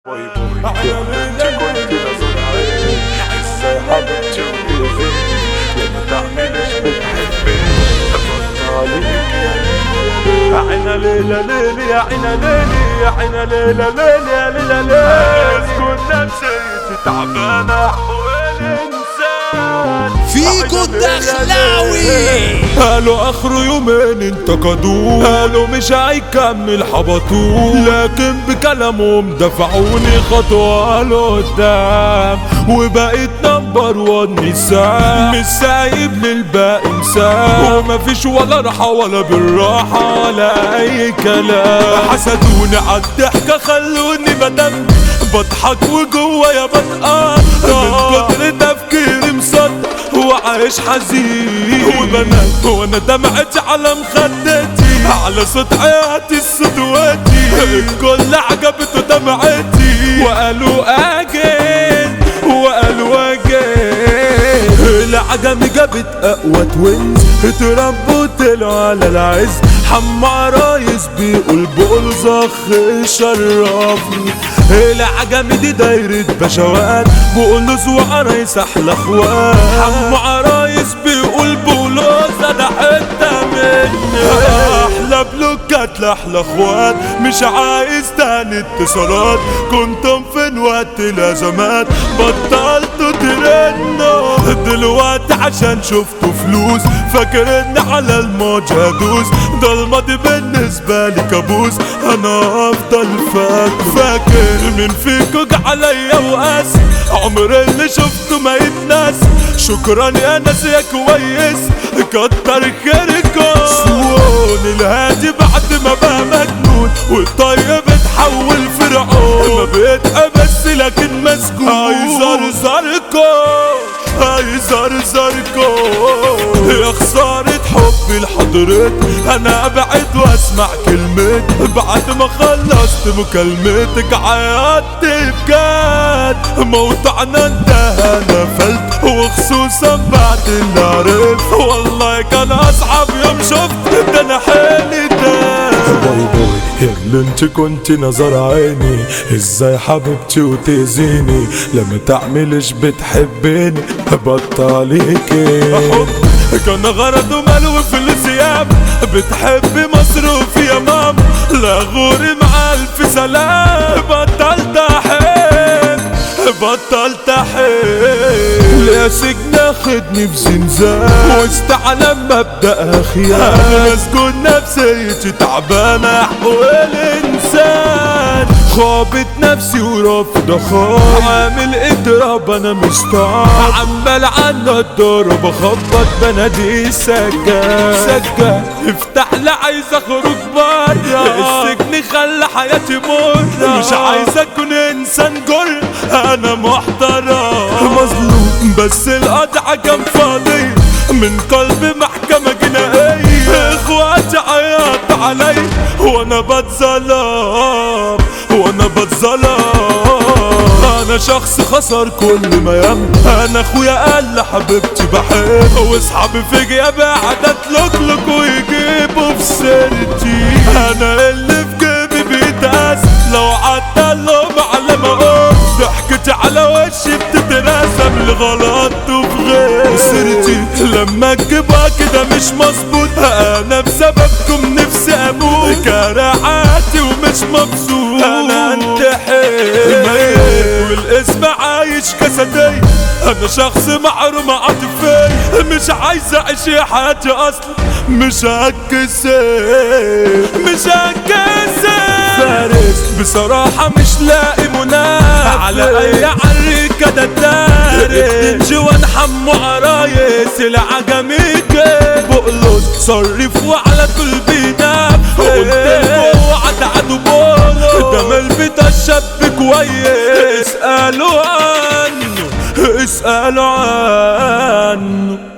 باي باي انت كنت نظر عيني ازاي حبيبتي وبيزيني لما تعملش بتحبني بطليك عينا ليلة ليلي يا عينا ليلي يا عينا ليلة ليلي يا ليلة ليلي كنا نسيت تعبانة احوال انسان فيكو الدخلاوي قالوا اخره يومين انتقدوه قالوا مش هيكمل حبطوه لكن بكلامهم دفعوني خطوة لقدام وبقيت نمبر وان نساء مش سايب للباقي مساء ومفيش ولا راحة ولا بالراحة ولا اي كلام حسدوني عالضحكة خلوني بدم بضحك وجوايا بتقطع من كتر تفكيري مصدق وعايش حزين وبنات وانا دمعتي على مخدتي على صوت عياتي صدواتي الكل عجبته دمعتي وقالوا اجين وقالوا اجين العجم جابت اقوى توينز اتربوا طلعوا على العز حمى عرايس بيقول بقول زخ شرفني العجم دي دايرة بشوات بقولوز وعرايس احلى اخوات حمو عرايس بيقول بقولوز ده حتة مني احلى بلوكات لاحلى اخوات مش عايز تاني اتصالات كنتم فين وقت الازمات بطلتوا ترنوا دلوقتي عشان شفتوا فلوس فاكر ان على الماضي هدوس ده الماضي بالنسبة لي كابوس انا افضل فاكر فاكر مين فيكو جه عليا وقاسي عمر اللي شفته ما يتناس شكرا يا ناس يا كويس كتر خيركم سوون الهادي بعد ما بقى مجنون والطيب اتحول فرعون ما بيتقبس لكن مسجون هيزرزركم هيزرزركم يا خسارة حبي لحضرتك انا ابعد واسمع كلمتك بعد ما خلصت مكالمتك عيطت بجد موضوعنا انتهى انا فلت وخصوصا بعد اللي عرفت والله كان اصعب يوم شفت ده انا حالي ده باي باي يا اللي انت كنت نظر عيني ازاي حبيبتي وتأذيني لما تعملش بتحبيني بطليكي كان غرضه ملو في الثياب بتحبي مصروف يا مام لا غوري مع الف سلام بطلت احب بطلت احب يا سجن اخدني في زنزان واستعلم مبدأ خيانة مسجون نفسيتي تعبانة احوال انسان خابت نفسي ورافض اخاف عامل اضراب انا مستعب عمال على الدار بخبط بنادي سجاد سجاد افتح لي عايز اخرج بره السجن خلى حياتي مرة مش عايز اكون انسان جر انا محترم مظلوم بس القطع كان فاضي من قلب محكمة جنائية اخواتي عيط علي وانا بتظلم وانا بتظلم انا شخص خسر كل ما يملك انا اخويا قال لحبيبتي بحب واصحابي في جيابي قعدت لكلك ويجيبوا في سيرتي انا اللي في جيبي بيتقاس لو عدى لهم على ما اقول ضحكتي على وشي بتترسم لغلط وفي غير سيرتي لما تجيبها كده مش مظبوط انا بسببكم نفسي اموت كراعاتي ومش مبسوط انا انتحر والاسم عايش جسدي انا شخص محروم عاطفي مش عايز اعيش حياتي اصلا مش هتكسر مش هتكسر فارس بصراحة مش لاقي منافس على اي عريكة ده داري جوان حمو عرايس العجمي بقلص صرف وعلى كل بينام قلت اوعى تعدوا بولو ده من البيت الشاب كويس اسألوا عنه اسألوا عنه